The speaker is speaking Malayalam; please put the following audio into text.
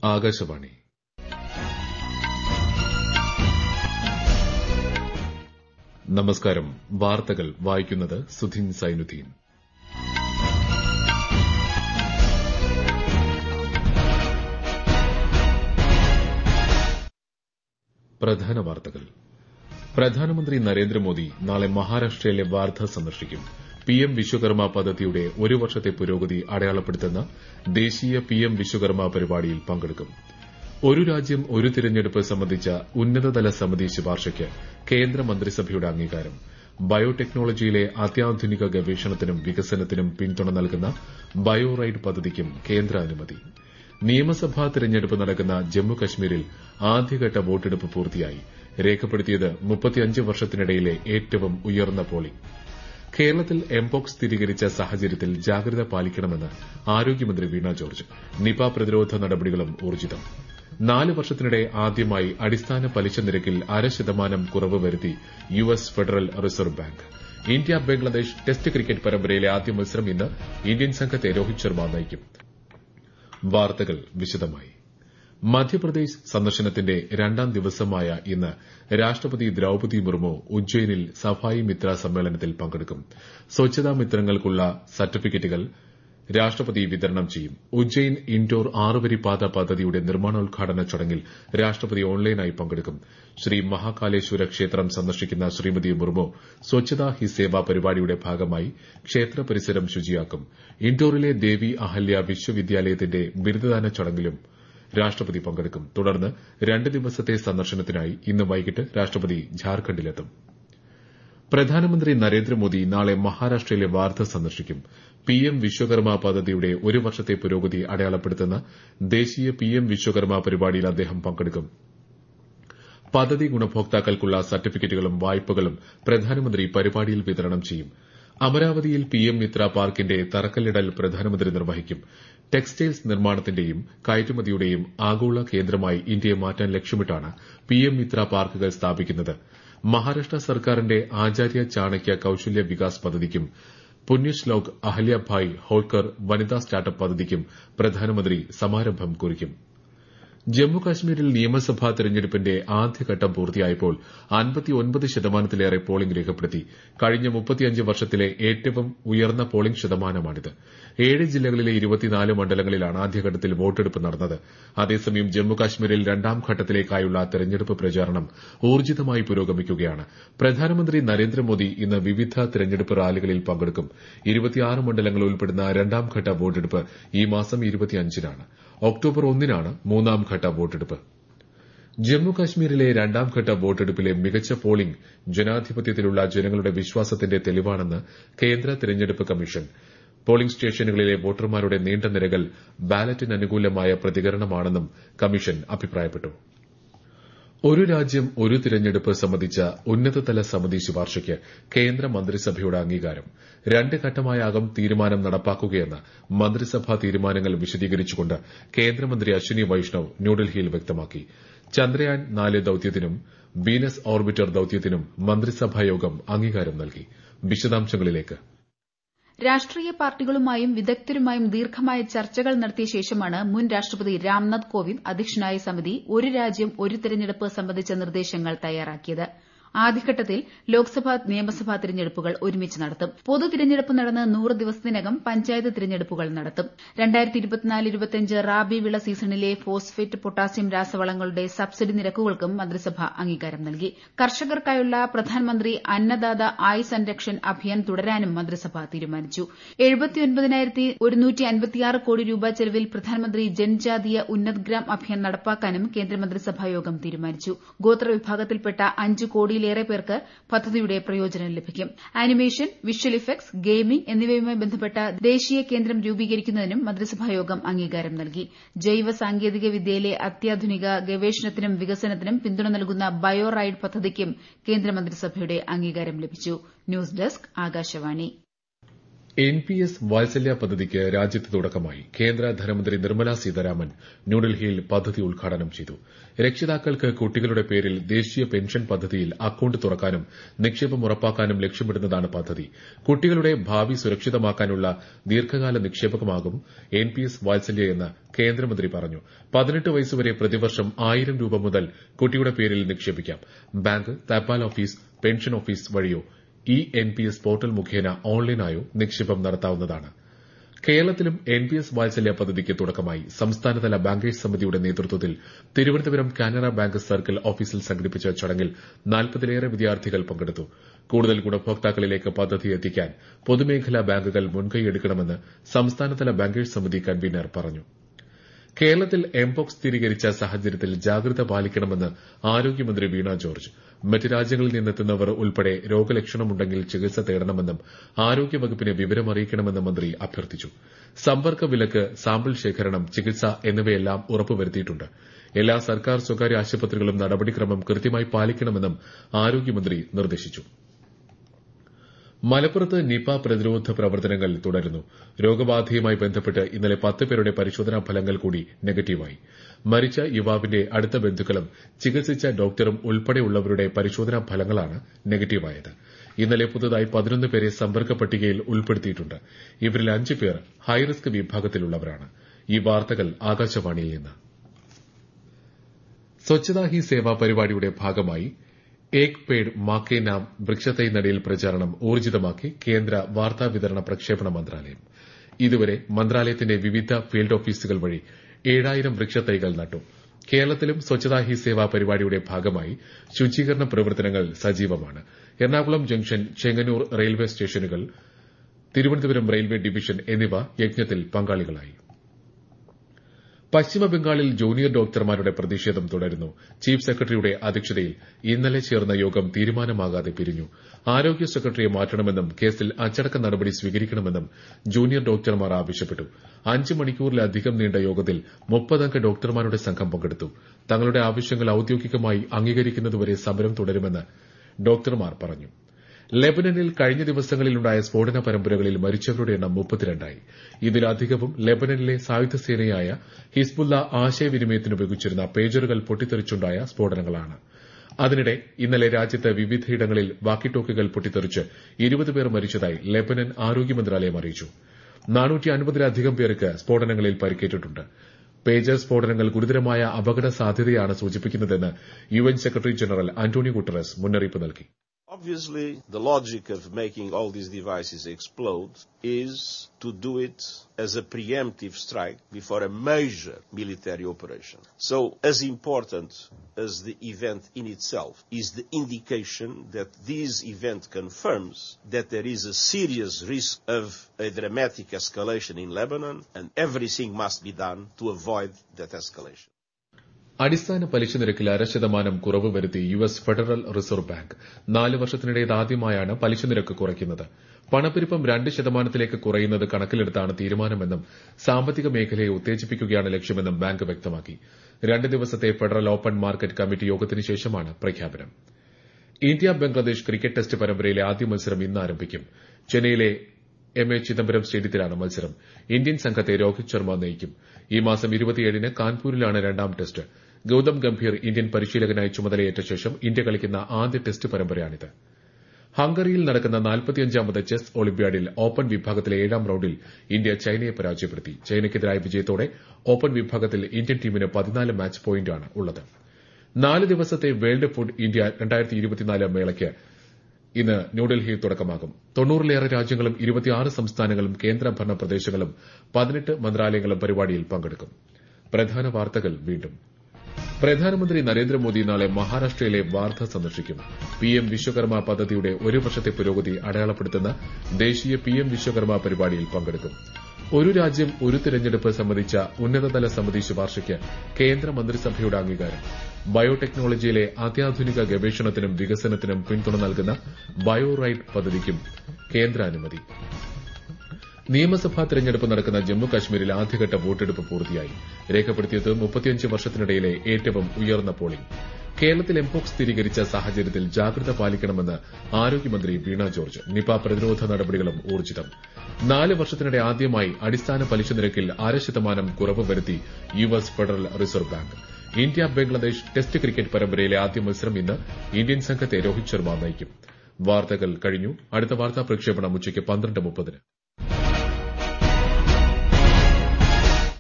ആകാശവാണി നമസ്കാരം വാർത്തകൾ വായിക്കുന്നത് സുധിൻ സൈനുദ്ദീൻ പ്രധാന വാർത്തകൾ പ്രധാനമന്ത്രി നരേന്ദ്രമോദി നാളെ മഹാരാഷ്ട്രയിലെ വാർധ സന്ദർശിക്കും പിഎം വിശ്വകർമ്മ പദ്ധതിയുടെ ഒരു വർഷത്തെ പുരോഗതി അടയാളപ്പെടുത്തുന്ന ദേശീയ പിഎം വിശ്വകർമ്മ പരിപാടിയിൽ പങ്കെടുക്കും ഒരു രാജ്യം ഒരു തിരഞ്ഞെടുപ്പ് സംബന്ധിച്ച ഉന്നതതല സമിതി ശുപാർശയ്ക്ക് കേന്ദ്ര മന്ത്രിസഭയുടെ അംഗീകാരം ബയോടെക്നോളജിയിലെ അത്യാധുനിക ഗവേഷണത്തിനും വികസനത്തിനും പിന്തുണ നൽകുന്ന ബയോറൈഡ് പദ്ധതിക്കും കേന്ദ്ര അനുമതി നിയമസഭാ തിരഞ്ഞെടുപ്പ് നടക്കുന്ന ജമ്മു കശ്മീരിൽ ആദ്യഘട്ട വോട്ടെടുപ്പ് പൂർത്തിയായി രേഖപ്പെടുത്തിയത് മുപ്പത്തിയഞ്ച് വർഷത്തിനിടയിലെ ഏറ്റവും ഉയർന്ന പോളിംഗ് കേരളത്തിൽ എംപോക്സ് സ്ഥിരീകരിച്ച സാഹചര്യത്തിൽ ജാഗ്രത പാലിക്കണമെന്ന് ആരോഗ്യമന്ത്രി വീണ ജോർജ് നിപ പ്രതിരോധ നടപടികളും ഊർജിതം നാല് വർഷത്തിനിടെ ആദ്യമായി അടിസ്ഥാന പലിശ നിരക്കിൽ അര ശതമാനം കുറവ് വരുത്തി U S federal reserve bank India Bangladesh test cricket പരമ്പരയിലെ ആദ്യ മത്സരം ഇന്ന് ഇന്ത്യൻ സംഘത്തെ രോഹിത് ശർമ്മ നയിക്കും വാർത്തകൾ വിശദമായി മധ്യപ്രദേശ് സന്ദർശനത്തിന്റെ രണ്ടാം ദിവസമായ ഇന്ന് രാഷ്ട്രപതി ദ്രൌപതി മുർമു ഉജ്ജയിനിൽ സഫായി മിത്ര സമ്മേളനത്തിൽ പങ്കെടുക്കും സ്വച്ഛതാ മിത്രങ്ങൾക്കുള്ള സർട്ടിഫിക്കറ്റുകൾ രാഷ്ട്രപതി വിതരണം ചെയ്യും ഉജ്ജയിൻ ഇൻഡോർ ആറുവരിപ്പാത പദ്ധതിയുടെ നിർമ്മാണോദ്ഘാടന ചടങ്ങിൽ രാഷ്ട്രപതി ഓൺലൈനായി പങ്കെടുക്കും ശ്രീ മഹാകാലേശ്വര ക്ഷേത്രം സന്ദർശിക്കുന്ന ശ്രീമതി മുർമു സ്വച്ഛതാ ഹി സേവ പരിപാടിയുടെ ഭാഗമായി ക്ഷേത്ര പരിസരം ശുചിയാക്കും ഇൻഡോറിലെ ദേവി അഹല്യ വിശ്വവിദ്യാലയത്തിന്റെ ബിരുദദാന ചടങ്ങിലും രാഷ്ട്രപതി പങ്കെടുക്കും തുടർന്ന് രണ്ട് ദിവസത്തെ സന്ദർശനത്തിനായി ഇന്ന് വൈകിട്ട് രാഷ്ട്രപതി ഝാർഖണ്ഡിലെത്തും പ്രധാനമന്ത്രി നരേന്ദ്രമോദി നാളെ മഹാരാഷ്ട്രയിലെ വാർധ സന്ദർശിക്കും പിഎം വിശ്വകർമ്മ പദ്ധതിയുടെ ഒരു വർഷത്തെ പുരോഗതി അടയാളപ്പെടുത്തുന്ന ദേശീയ പിഎം വിശ്വകർമ്മ പരിപാടിയിൽ അദ്ദേഹം പങ്കെടുക്കും പദ്ധതി ഗുണഭോക്താക്കൾക്കുള്ള സർട്ടിഫിക്കറ്റുകളും വായ്പകളും പ്രധാനമന്ത്രി പരിപാടിയിൽ വിതരണം ചെയ്യും അമരാവതിയിൽ പിഎം മിത്ര പാർക്കിന്റെ തറക്കല്ലിടൽ പ്രധാനമന്ത്രി നിർവഹിക്കും ടെക്സ്റ്റൈൽസ് നിർമ്മാണത്തിന്റെയും കയറ്റുമതിയുടെയും ആഗോള കേന്ദ്രമായി ഇന്ത്യയെ മാറ്റാൻ ലക്ഷ്യമിട്ടാണ് പിഎം മിത്ര പാർക്കുകൾ സ്ഥാപിക്കുന്നത് മഹാരാഷ്ട്ര സർക്കാരിന്റെ ആചാര്യ ചാണക്യ കൌശല്യ വികാസ് പദ്ധതിക്കും പുണ്യശ്ലോക് അഹല്യഭായ് ഹോൾക്കർ വനിതാ സ്റ്റാർട്ടപ്പ് പദ്ധതിക്കും പ്രധാനമന്ത്രി സമാരംഭം കുറിക്കും ജമ്മുകാശ്മീരിൽ നിയമസഭാ തെരഞ്ഞെടുപ്പിന്റെ ആദ്യഘട്ടം പൂർത്തിയായപ്പോൾ അൻപത്തിയൊൻപത് ശതമാനത്തിലേറെ പോളിംഗ് രേഖപ്പെടുത്തി കഴിഞ്ഞ മുപ്പത്തിയഞ്ച് വർഷത്തിലെ ഏറ്റവും ഉയർന്ന പോളിംഗ് ശതമാനമാണിത് ഏഴ് ജില്ലകളിലെ ഇരുപത്തിനാല് മണ്ഡലങ്ങളിലാണ് ആദ്യഘട്ടത്തിൽ വോട്ടെടുപ്പ് നടന്നത് അതേസമയം ജമ്മുകാശ്മീരിൽ രണ്ടാം ഘട്ടത്തിലേക്കായുള്ള തെരഞ്ഞെടുപ്പ് പ്രചാരണം ഊർജിതമായി പുരോഗമിക്കുകയാണ് പ്രധാനമന്ത്രി നരേന്ദ്രമോദി ഇന്ന് വിവിധ തെരഞ്ഞെടുപ്പ് റാലികളിൽ പങ്കെടുക്കും ഇരുപത്തിയാറ് മണ്ഡലങ്ങൾ ഉൾപ്പെടുന്ന രണ്ടാംഘട്ട വോട്ടെടുപ്പ് ഈ മാസം ഇരുപത്തിയഞ്ചിനാണ് ഒക്ടോബർ ഒന്നിനാണ് മൂന്നാം ഘട്ട വോട്ടെടുപ്പ് ജമ്മുകാശ്മീരിലെ രണ്ടാംഘട്ട വോട്ടെടുപ്പിലെ മികച്ച പോളിംഗ് ജനാധിപത്യത്തിലുള്ള ജനങ്ങളുടെ വിശ്വാസത്തിന്റെ തെളിവാണെന്ന് കേന്ദ്ര തെരഞ്ഞെടുപ്പ് കമ്മീഷൻ പോളിംഗ് സ്റ്റേഷനുകളിലെ വോട്ടർമാരുടെ നീണ്ട നിരകൾ ബാലറ്റിന് അനുകൂലമായ പ്രതികരണമാണെന്നും കമ്മീഷൻ അഭിപ്രായപ്പെട്ടു ഒരു രാജ്യം ഒരു തിരഞ്ഞെടുപ്പ് സംബന്ധിച്ച ഉന്നതതല സമിതി ശുപാർശയ്ക്ക് കേന്ദ്ര മന്ത്രിസഭയുടെ അംഗീകാരം രണ്ട് ഘട്ടമായാകും തീരുമാനം നടപ്പാക്കുകയെന്ന് മന്ത്രിസഭാ തീരുമാനങ്ങൾ വിശദീകരിച്ചുകൊണ്ട് കേന്ദ്രമന്ത്രി അശ്വിനി വൈഷ്ണവ് ന്യൂഡൽഹിയിൽ വ്യക്തമാക്കി ചന്ദ്രയാൻ നാല് ദൌത്യത്തിനും വീനസ് ഓർബിറ്റർ ദൌത്യത്തിനും മന്ത്രിസഭായോഗം അംഗീകാരം നൽകി വിശദാംശങ്ങളിലേക്ക് രാഷ്ട്രീയ പാർട്ടികളുമായും വിദഗ്ധരുമായും ദീർഘമായ ചർച്ചകൾ നടത്തിയ ശേഷമാണ് മുൻ രാഷ്ട്രപതി രാംനാഥ് കോവിന്ദ് അധ്യക്ഷനായ സമിതി ഒരു രാജ്യം ഒരു തെരഞ്ഞെടുപ്പ് സംബന്ധിച്ച നിർദ്ദേശങ്ങൾ തയ്യാറാക്കിയത് ആദ്യഘട്ടത്തിൽ ലോക്സഭാ നിയമസഭാ തിരഞ്ഞെടുപ്പുകൾ ഒരുമിച്ച് നടത്തും പൊതു തിരഞ്ഞെടുപ്പ് നടന്ന് നൂറ് ദിവസത്തിനകം പഞ്ചായത്ത് തിരഞ്ഞെടുപ്പുകൾ നടത്തും റാബി വിള സീസണിലെ ഫോസ്ഫേറ്റ് പൊട്ടാസ്യം രാസവളങ്ങളുടെ സബ്സിഡി നിരക്കുകൾക്കും മന്ത്രിസഭ അംഗീകാരം നൽകി കർഷകർക്കായുള്ള പ്രധാനമന്ത്രി അന്നദാത ആയ് സംരക്ഷൺ അഭിയാൻ തുടരാനും മന്ത്രിസഭ തീരുമാനിച്ചു കോടി രൂപ ചെലവിൽ പ്രധാനമന്ത്രി ജൻജാതീയ ഉന്നത് ഗ്രാം അഭിയാൻ നടപ്പാക്കാനും കേന്ദ്രമന്ത്രിസഭായോഗം തീരുമാനിച്ചു ഗോത്രവിഭാഗത്തിൽപ്പെട്ട അഞ്ച് കോടിയിലേറെ പേർക്ക് പദ്ധതിയുടെ പ്രയോജനം ലഭിക്കും ആനിമേഷൻ വിഷ്വൽ ഇഫക്ട്സ് ഗെയിമിംഗ് എന്നിവയുമായി ബന്ധപ്പെട്ട ദേശീയ കേന്ദ്രം രൂപീകരിക്കുന്നതിനും മന്ത്രിസഭായോഗം അംഗീകാരം നൽകി ജൈവ സാങ്കേതിക വിദ്യയിലെ അത്യാധുനിക ഗവേഷണത്തിനും വികസനത്തിനും പിന്തുണ നൽകുന്ന ബയോ റൈഡ് പദ്ധതിക്കും കേന്ദ്രമന്ത്രിസഭയുടെ അംഗീകാരം ലഭിച്ചു news desk Akashvani N P S Vatsalya പദ്ധതിക്ക് രാജ്യത്ത് തുടക്കമായി കേന്ദ്ര ധനമന്ത്രി നിർമ്മല സീതാരാമൻ ന്യൂഡൽഹിയിൽ പദ്ധതി ഉദ്ഘാടനം ചെയ്തു രക്ഷിതാക്കൾക്ക് കുട്ടികളുടെ പേരിൽ ദേശീയ പെൻഷൻ പദ്ധതിയിൽ അക്കൌണ്ട് തുറക്കാനും നിക്ഷേപം ഉറപ്പാക്കാനും ലക്ഷ്യമിടുന്നതാണ് പദ്ധതി കുട്ടികളുടെ ഭാവി സുരക്ഷിതമാക്കാനുള്ള ദീർഘകാല നിക്ഷേപമാകും എൻ പി എസ് വാത്സല്യ എന്ന് കേന്ദ്രമന്ത്രി പറഞ്ഞു പതിനെട്ട് വയസ്സുവരെ പ്രതിവർഷം ആയിരം രൂപ മുതൽ കുട്ടിയുടെ പേരിൽ നിക്ഷേപിക്കാം ബാങ്ക് തപാൽ ഓഫീസ് പെൻഷൻ ഓഫീസ് വഴിയോ E N P S portal മുഖേന ഓൺലൈനായോ നിക്ഷേപം നടത്താവുന്നതാണ് കേരളത്തിലും എൻ പി എസ് വാത്സല്യ പദ്ധതിക്ക് തുടക്കമായി സംസ്ഥാനതല ബാങ്കേഴ്സ് സമിതിയുടെ നേതൃത്വത്തിൽ തിരുവനന്തപുരം കാനറ ബാങ്ക് സർക്കിൾ ഓഫീസിൽ സംഘടിപ്പിച്ച ചടങ്ങിൽ നാൽപ്പതിലേറെ വിദ്യാർത്ഥികൾ പങ്കെടുത്തു കൂടുതൽ ഗുണഭോക്താക്കളിലേക്ക് പദ്ധതി എത്തിക്കാൻ പൊതുമേഖലാ ബാങ്കുകൾ മുൻകൈയെടുക്കണമെന്ന് സംസ്ഥാനതല ബാങ്കേഴ്സ് സമിതി കൺവീനർ പറഞ്ഞു കേരളത്തിൽ എംപോക്സ് സ്ഥിരീകരിച്ച സാഹചര്യത്തിൽ ജാഗ്രത പാലിക്കണമെന്ന് ആരോഗ്യമന്ത്രി വീണ ജോർജ് മറ്റ് രാജ്യങ്ങളിൽ നിന്നെത്തുന്നവർ ഉൾപ്പെടെ രോഗലക്ഷണമുണ്ടെങ്കിൽ ചികിത്സ തേടണമെന്നും ആരോഗ്യവകുപ്പിനെ വിവരമറിയിക്കണമെന്നും മന്ത്രി അഭ്യർത്ഥിച്ചു സമ്പർക്ക വിലക്ക് സാമ്പിൾ ശേഖരണം ചികിത്സ എന്നിവയെല്ലാം ഉറപ്പുവരുത്തിയിട്ടുണ്ട് എല്ലാ സർക്കാർ സ്വകാര്യ ആശുപത്രികളും നടപടിക്രമം കൃത്യമായി പാലിക്കണമെന്നും ആരോഗ്യമന്ത്രി നിർദ്ദേശിച്ചു മലപ്പുറത്ത് നിപ പ്രതിരോധ പ്രവർത്തനങ്ങൾ തുടരുന്നു രോഗബാധയുമായി ബന്ധപ്പെട്ട് ഇന്നലെ പത്ത് പേരുടെ പരിശോധനാ ഫലങ്ങൾ കൂടി നെഗറ്റീവായി മരിച്ച യുവാവിന്റെ അടുത്ത ബന്ധുക്കളും ചികിത്സിച്ച ഡോക്ടറും ഉൾപ്പെടെയുള്ളവരുടെ പരിശോധനാ ഫലങ്ങളാണ് നെഗറ്റീവായത് ഇന്നലെ പുതുതായി പതിനൊന്ന് പേരെ സമ്പർക്ക പട്ടികയിൽ ഉൾപ്പെടുത്തിയിട്ടുണ്ട് ഇവരിൽ അഞ്ച് പേർ ഹൈറിസ്ക് വിഭാഗത്തിലുള്ളവരാണ് ഈ വാർത്തകൾ ആകാശവാണിയിൽ നിന്ന് സ്വച്ഛതാ ഹി സേവ പരിപാടിയുടെ ഭാഗമായി ഏക് പേഡ് മാക്കേ നാം വൃക്ഷത്തൈ നടയിൽ പ്രചാരണം ഊർജിതമാക്കി കേന്ദ്ര വാർത്താവിതരണ പ്രക്ഷേപണ മന്ത്രാലയം ഇതുവരെ മന്ത്രാലയത്തിന്റെ വിവിധ ഫീൽഡ് ഓഫീസുകൾ വഴി ഏഴായിരം വൃക്ഷത്തൈകൾ നട്ടു കേരളത്തിലും സ്വച്ഛതാ ഹി സേവ പരിപാടിയുടെ ഭാഗമായി ശുചീകരണ പ്രവർത്തനങ്ങൾ സജീവമാണ് എറണാകുളം ജംഗ്ഷൻ ചെങ്ങന്നൂർ റെയിൽവേ സ്റ്റേഷനുകൾ തിരുവനന്തപുരം റെയിൽവേ ഡിവിഷൻ എന്നിവ യജ്ഞത്തിൽ പങ്കാളികളായി പശ്ചിമബംഗാളിൽ ജൂനിയർ ഡോക്ടർമാരുടെ പ്രതിഷേധം തുടരുന്നു ചീഫ് സെക്രട്ടറിയുടെ അധ്യക്ഷതയിൽ ഇന്നലെ ചേർന്ന യോഗം തീരുമാനമാകാതെ പിരിഞ്ഞു ആരോഗ്യ സെക്രട്ടറിയെ മാറ്റണമെന്നും കേസിൽ അച്ചടക്ക നടപടി സ്വീകരിക്കണമെന്നും ജൂനിയർ ഡോക്ടർമാർ ആവശ്യപ്പെട്ടു അഞ്ച് മണിക്കൂറിലധികം നീണ്ട യോഗത്തിൽ മുപ്പതംഗ ഡോക്ടർമാരുടെ സംഘം പങ്കെടുത്തു തങ്ങളുടെ ആവശ്യങ്ങൾ ഔദ്യോഗികമായി അംഗീകരിക്കുന്നതുവരെ സമരം തുടരുമെന്ന് ഡോക്ടർമാർ പറഞ്ഞു ലെബനനിൽ കഴിഞ്ഞ ദിവസങ്ങളിലുണ്ടായ സ്ഫോടന പരമ്പരകളിൽ മരിച്ചവരുടെ എണ്ണം മുപ്പത്തിരണ്ടായി ഇതിലധികവും ലെബനനിലെ സായുധ സേനയായ ഹിസ്ബുല്ല ആശയവിനിമയത്തിന് ഉപയോഗിച്ചിരുന്ന പേജറുകൾ പൊട്ടിത്തെറിച്ചുണ്ടായ സ്ഫോടനങ്ങളാണ് അതിനിടെ ഇന്നലെ രാജ്യത്ത് വിവിധയിടങ്ങളിൽ വാക്കി ടോക്കുകൾ പൊട്ടിത്തെറിച്ച് ഇരുപത് പേർ മരിച്ചതായി ലെബനൻ ആരോഗ്യ മന്ത്രാലയം അറിയിച്ചു നാനൂറ്റി അൻപതിലധികം പേർക്ക് സ്ഫോടനങ്ങളിൽ പരിക്കേറ്റിട്ടുണ്ട് പേജർ സ്ഫോടനങ്ങൾ ഗുരുതരമായ അപകട സാധ്യതയാണ് സൂചിപ്പിക്കുന്നതെന്ന് U N secretary general Antonio Guterres മുന്നറിയിപ്പ് നൽകി Obviously, the logic of making all these devices explode is to do it as a preemptive strike before a major military operation. So, as important as the event in itself is the indication that this event confirms that there is a serious risk of a dramatic escalation in Lebanon, and everything must be done to avoid that escalation. അടിസ്ഥാന പലിശ നിരക്കിൽ അര ശതമാനം കുറവ് വരുത്തി U S federal reserve bank നാല് വർഷത്തിനിടെ ഇതാദ്യമായാണ് പലിശ നിരക്ക് കുറയ്ക്കുന്നത് പണപ്പെരുപ്പം രണ്ട് ശതമാനത്തിലേക്ക് കുറയുന്നത് കണക്കിലെടുത്താണ് തീരുമാനമെന്നും സാമ്പത്തിക മേഖലയെ ഉത്തേജിപ്പിക്കുകയാണ് ലക്ഷ്യമെന്നും ബാങ്ക് വ്യക്തമാക്കി രണ്ട് ദിവസത്തെ ഫെഡറൽ ഓപ്പൺ മാർക്കറ്റ് കമ്മിറ്റി യോഗത്തിന് ശേഷമാണ് പ്രഖ്യാപനം ഇന്ത്യ ബംഗ്ലാദേശ് ക്രിക്കറ്റ് ടെസ്റ്റ് പരമ്പരയിലെ ആദ്യ മത്സരം ഇന്ന് ആരംഭിക്കും ചെന്നൈയിലെ എം എ ചിദംബരം സ്റ്റേഡിയത്തിലാണ് മത്സരം ഇന്ത്യൻ സംഘത്തെ രോഹിത് ശർമ്മ നയിക്കും ഈ മാസം ഇരുപത്തിയേഴിന് കാൺപൂരിലാണ് രണ്ടാം ടെസ്റ്റ് ഗൌതം ഗംഭീർ ഇന്ത്യൻ പരിശീലകനായി ചുമതലയേറ്റ ശേഷം ഇന്ത്യ കളിക്കുന്ന ആദ്യ ടെസ്റ്റ് പരമ്പരയാണിത് ഹംഗറിയിൽ നടക്കുന്ന നാൽപ്പത്തിയഞ്ചാമത് ചെസ് ഒളിമ്പ്യാഡിൽ ഓപ്പൺ വിഭാഗത്തിലെ ഏഴാം റൌണ്ടിൽ ഇന്ത്യ ചൈനയെ പരാജയപ്പെടുത്തി ചൈനയ്ക്കെതിരായ വിജയത്തോടെ ഓപ്പൺ വിഭാഗത്തിൽ ഇന്ത്യൻ ടീമിന് പതിനാല് മാച്ച് പോയിന്റാണ് ഉള്ളത് നാല് ദിവസത്തെ വേൾഡ് ഫുഡ് ഇന്ത്യ മേളയ്ക്ക് ഇന്ന് ന്യൂഡൽഹിയിൽ തുടക്കമാകും തൊണ്ണൂറിലേറെ രാജ്യങ്ങളും ഇരുപത്തിയാറ് സംസ്ഥാനങ്ങളും കേന്ദ്രഭരണ പ്രദേശങ്ങളും പതിനെട്ട് മന്ത്രാലയങ്ങളും പരിപാടിയിൽ പങ്കെടുക്കും പ്രധാന വാർത്തകൾ വീണ്ടും പ്രധാനമന്ത്രി നരേന്ദ്രമോദി നാളെ മഹാരാഷ്ട്രയിലെ വാർധ സന്ദർശിക്കും പിഎം വിശ്വകർമ്മ പദ്ധതിയുടെ ഒരു വർഷത്തെ പുരോഗതി അടയാളപ്പെടുത്തുന്ന ദേശീയ പിഎം വിശ്വകർമ്മ പരിപാടിയിൽ പങ്കെടുക്കും ഒരു രാജ്യം ഒരു തിരഞ്ഞെടുപ്പ് സംബന്ധിച്ച ഉന്നതതല സമിതി ശുപാർശയ്ക്ക് കേന്ദ്ര മന്ത്രിസഭയുടെ അംഗീകാരം ബയോടെക്നോളജിയിലെ അത്യാധുനിക ഗവേഷണത്തിനും വികസനത്തിനും പിന്തുണ നൽകുന്ന ബയോറൈറ്റ് പദ്ധതിക്കും കേന്ദ്രാനുമതി നിയമസഭാ തെരഞ്ഞെടുപ്പ് നടക്കുന്ന ജമ്മു കശ്മീരിൽ ആദ്യഘട്ട വോട്ടെടുപ്പ് പൂർത്തിയായി രേഖപ്പെടുത്തിയത് മുപ്പത്തിയഞ്ച് വർഷത്തിനിടയിലെ ഏറ്റവും ഉയർന്ന പോളിംഗ് കേരളത്തിൽ എംപോക്സ് സ്ഥിരീകരിച്ച സാഹചര്യത്തിൽ ജാഗ്രത പാലിക്കണമെന്ന് ആരോഗ്യമന്ത്രി വീണ ജോർജ് നിപ പ്രതിരോധ നടപടികളും ഊർജിതം നാല് വർഷത്തിനിടെ ആദ്യമായി അടിസ്ഥാന പലിശ നിരക്കിൽ അര ശതമാനം കുറവ് വരുത്തി U S federal reserve bank India Bangladesh test cricket പരമ്പരയിലെ ആദ്യ മത്സരം ഇന്ന് ഇന്ത്യൻ സംഘത്തെ രോഹിത് ശർമ്മ നയിക്കും വാർത്തകൾ കഴിഞ്ഞു അടുത്ത വാർത്താ പ്രക്ഷേപണം ഉച്ചയ്ക്ക് പന്ത്രണ്ട് മുപ്പതിന്